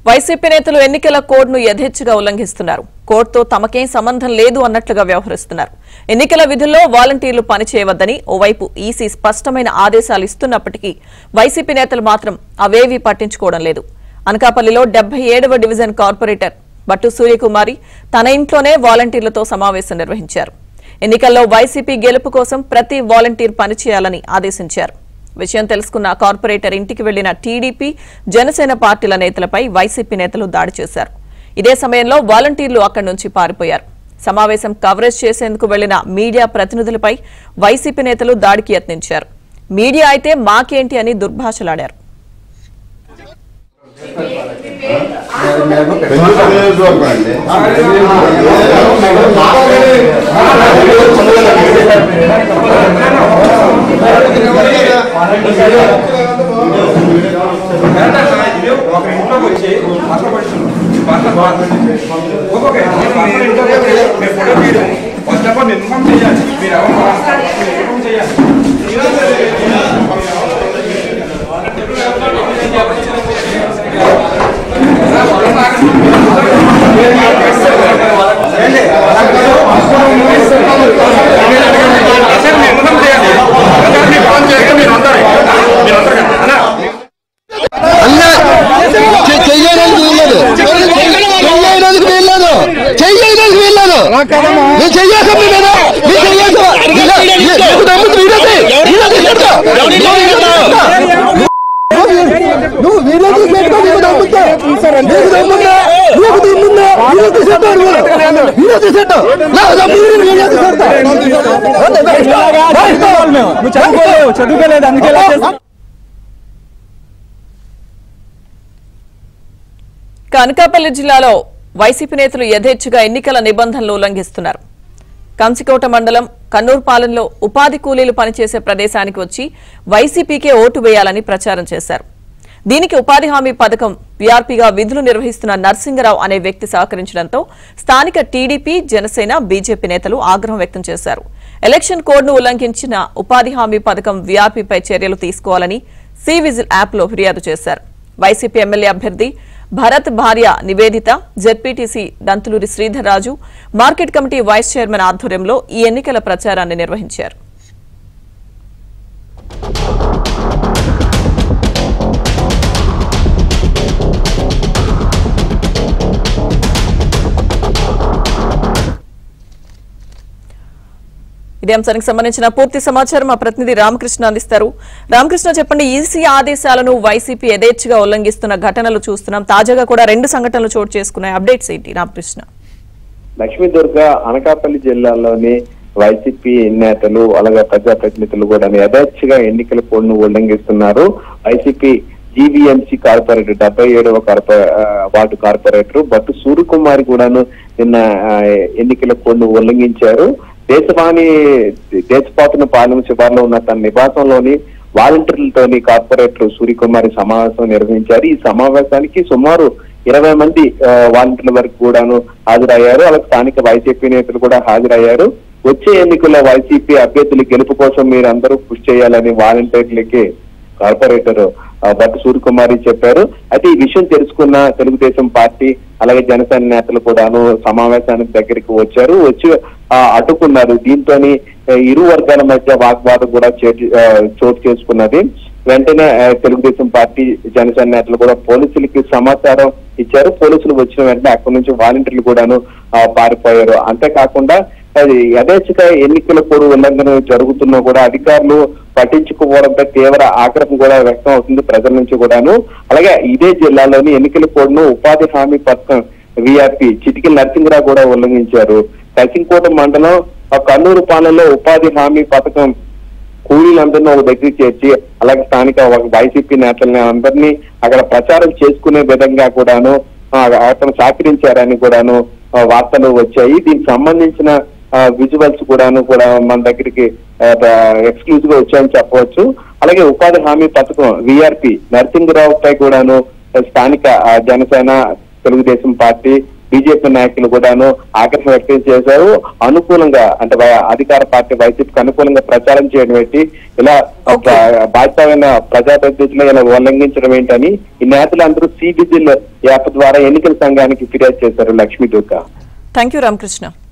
YCP నేతలు ఎన్నికల కోడ్ను యథేచ్ఛగా ఉల్లంఘిస్తున్నారు కోర్టుతో తమకేం సంబంధం లేదు అన్నట్లుగా వ్యవహరిస్తున్నారు ఎన్నికల విధుల్లో వాలంటీర్లు పనిచేయవద్దని ఓవైపు ఈసీ స్పష్టమైన ఆదేశాలు ఇస్తున్నప్పటికీ వైసీపీ నేతలు మాత్రం అవేవీ పట్టించుకోవడం లేదు అనకాపల్లిలో డెబ్బై ఏడవ డివిజన్ కార్పొరేటర్ బట్టు సూర్యకుమారి తన ఇంట్లోనే వాలంటీర్లతో సమావేశం నిర్వహించారు ఎన్నికల్లో వైసీపీ గెలుపు కోసం ప్రతి వాలంటీర్ పనిచేయాలని ఆదేశించారు విషయం తెలుసుకున్న కార్పొరేటర్ ఇంటికి వెళ్లిన టీడీపీ జనసేన పార్టీల నేతలపై వైసీపీ నేతలు దాడి చేశారు ఇదే సమయంలో వాలంటీర్లు అక్కడి నుంచి పారిపోయారు సమావేశం కవరేజ్ చేసేందుకు వెళ్లిన మీడియా ప్రతినిధులపై వైసీపీ నేతలు దాడికి యత్నించారు మీడియా అయితే మాకేంటి అని దుర్భాషలాడారు పెంచుకునే నియోజకవర్గం అండి ఒక ఇంట్లోకి వచ్చి అసలు పడుతుంది ఒక్కొక్క ఇంట్లోకి వచ్చి మేము ఫోటో తీయడం ఫస్ట్ ఆఫ్ ఆల్ ఇన్ఫార్మ్ చేయాలి మీరు ఎవరు ఇన్ఫార్మ్ చేయాలి సార్ మీరు ఇన్ఫార్మ్ చేయాలి అందరూ మీరు ఫోన్ చేయక మీరు అందరూ మీరు అందరూ కదా అన్నా చెయ్యడానికి వీల్లేదు చెయ్యడానికి వీల్లేదు చెయ్యడానికి వీల్లేదు నేను చెయ్యాసం మీద నేను చెయ్యాసం నీకు దమ్ముంది వీడది వీడది పెట్టుకో నువ్వు వీడియో తీసి పెట్టుకో నీకు దమ్ముందా నీకు దమ్ముందా నీకు దమ్ముందా వీడియో తీసేట్టు వీడియో తీసేట్టు నాకు దమ్ము వీడియో తీసేస్తా చదువుకోలేదు చదువుకోలేదు అందుకే ఇలా చేస్తాం ఇక అనకాపల్లి జిల్లాలో వైసీపీ నేతలు యథేచ్ఛగా ఎన్నికల నిబంధనలు ఉల్లంఘిస్తున్నారు కంచికోట మండలం కన్నూరుపాలెంలో ఉపాధి కూలీలు పనిచేసే ప్రదేశానికి వచ్చి వైసీపీకే ఓటు వేయాలని ప్రచారం చేశారు దీనికి ఉపాధి హామీ పథకం వీఆర్పీగా విధులు నిర్వహిస్తున్న నరసింగరావు అనే వ్యక్తి సహకరించడంతో స్థానిక టీడీపీ జనసేన బీజేపీ నేతలు ఆగ్రహం వ్యక్తం చేశారు ఎలక్షన్ కోడ్ను ఉల్లంఘించిన ఉపాధి హామీ పథకం వీఆర్పీపై చర్యలు తీసుకోవాలని సి విజిల్ యాప్లో ఫిర్యాదు చేశారు వైసీపీ ఎమ్మెల్యే అభ్యర్థి భరత్ భార్య Nivedita ZPTC Dantuluri Sridhar Raju market committee vice chairman ఆధ్వర్యంలో ఈ ఎన్నికల ప్రచారాన్ని నిర్వహించారు ఇదే అంశానికి సంబంధించిన పూర్తి సమాచారం మా ప్రతినిధి రామకృష్ణ అందిస్తారు రామకృష్ణ చెప్పండి ఈసీ ఆదేశాలను వైసీపీ యథేచ్ఛగా ఉల్లంఘిస్తున్న ఘటనలు చూస్తున్నాం తాజాగా కూడా రెండు సంఘటనలు చోటు చేసుకున్నాయి అప్డేట్స్ ఏంటి రామకృష్ణ లక్ష్మీదుర్గ అనకాపల్లి జిల్లాలోని వైసీపీ నేతలు అలాగే ప్రజాప్రతినిధులు కూడా యథేచ్ఛగా ఎన్నికల కోడ్ను ఉల్లంఘిస్తున్నారు వైసీపీ జీవీఎంసీ కార్పొరేటర్ డెబ్బై ఏడవ కార్పొ ఆ, వార్డు కార్పొరేటర్ బట్టు సూర్యకుమారి కూడాను నిన్న ఆ, ఎన్నికల కోడ్ను ఉల్లంఘించారు దేశవాణి దేశపాతున పాలెం శివార్లో ఉన్న తన నివాసంలోని వాలంటీర్లతోని కార్పొరేటర్ సూర్యకుమారి సమావేశం నిర్వహించారు ఈ సమావేశానికి సుమారు ఇరవై మంది ఆ, వాలంటీర్ల వరకు కూడాను హాజరయ్యారు అలాగే స్థానిక వైసీపీ నేతలు కూడా హాజరయ్యారు వచ్చే ఎన్నికల్లో వైసీపీ అభ్యర్థుల గెలుపు కోసం మీరు అందరూ కృషి చేయాలని వాలంటీర్లకి కార్పొరేటర్ ఆ, భట్టు సూర్యకుమారి చెప్పారు అయితే ఈ విషయం తెలుసుకున్న తెలుగుదేశం పార్టీ అలాగే జనసేన నేతలు కూడాను సమావేశానికి దగ్గరికి వచ్చారు వచ్చి ఆ, అడ్డుకున్నారు దీంతో ఇరు వర్గాల మధ్య వాగ్వాదం కూడా చేటు- ఆ, చోటు చేసుకున్నది వెంటనే ఆ, తెలుగుదేశం పార్టీ జనసేన నేతలు కూడా పోలీసులకి సమాచారం ఇచ్చారు పోలీసులు వచ్చిన వెంటనే అక్కడి నుంచి వాలంటీర్లు కూడాను ఆ, పారిపోయారు అంతేకాకుండా అది యథేచ్ఛగా ఎన్నికల కోడ్ ఉల్లంఘన జరుగుతున్నా కూడా అధికారులు పట్టించుకోవడంపై తీవ్ర ఆగ్రహం కూడా వ్యక్తం అవుతుంది ప్రజల నుంచి కూడాను అలాగే ఇదే జిల్లాలోని ఎన్నికల కోడ్ను ఉపాధి హామీ పథకం విఆర్పి చిటికి నరసింహరావు కూడా ఉల్లంఘించారు కసింకోట మండలం ఆ కన్నూరు పాలెంలో ఉపాధి హామీ పథకం కూలీలందరినీ ఒక దగ్గరికి చేర్చి అలాగే స్థానిక ఒక వైసీపీ నేతల్ని అందరినీ అక్కడ ప్రచారం చేసుకునే విధంగా కూడాను ఆ, అతను సహకరించారని కూడాను ఆ, వార్తలు వచ్చాయి దీనికి సంబంధించిన విజువల్స్ కూడాను కూడా మన దగ్గరికి ఎక్స్క్లూజివ్ గా వచ్చాయని చెప్పవచ్చు అలాగే ఉపాధి హామీ పథకం విఆర్పి నరసింహరావు పై కూడాను స్థానిక ఆ, జనసేన తెలుగుదేశం పార్టీ బీజేపీ నాయకులు కూడాను ఆగ్రహం వ్యక్తం చేశారు అనుకూలంగా అంటే వై- అధికార పార్టీ వైసీపీకి అనుకూలంగా ప్రచారం చేయడం ఏంటి ఇలా Okay. ప్ర- బాధ్యతమైన ప్రజాప్రతినిధులు ఇలా ఉల్లంఘించడం ఏంటని ఈ నేతలు అందరూ సి విజిల్ యాప్ ద్వారా ఎన్నికల సంఘానికి ఫిర్యాదు చేశారు లక్ష్మీ దుర్గా థ్యాంక్ యూ రామకృష్ణ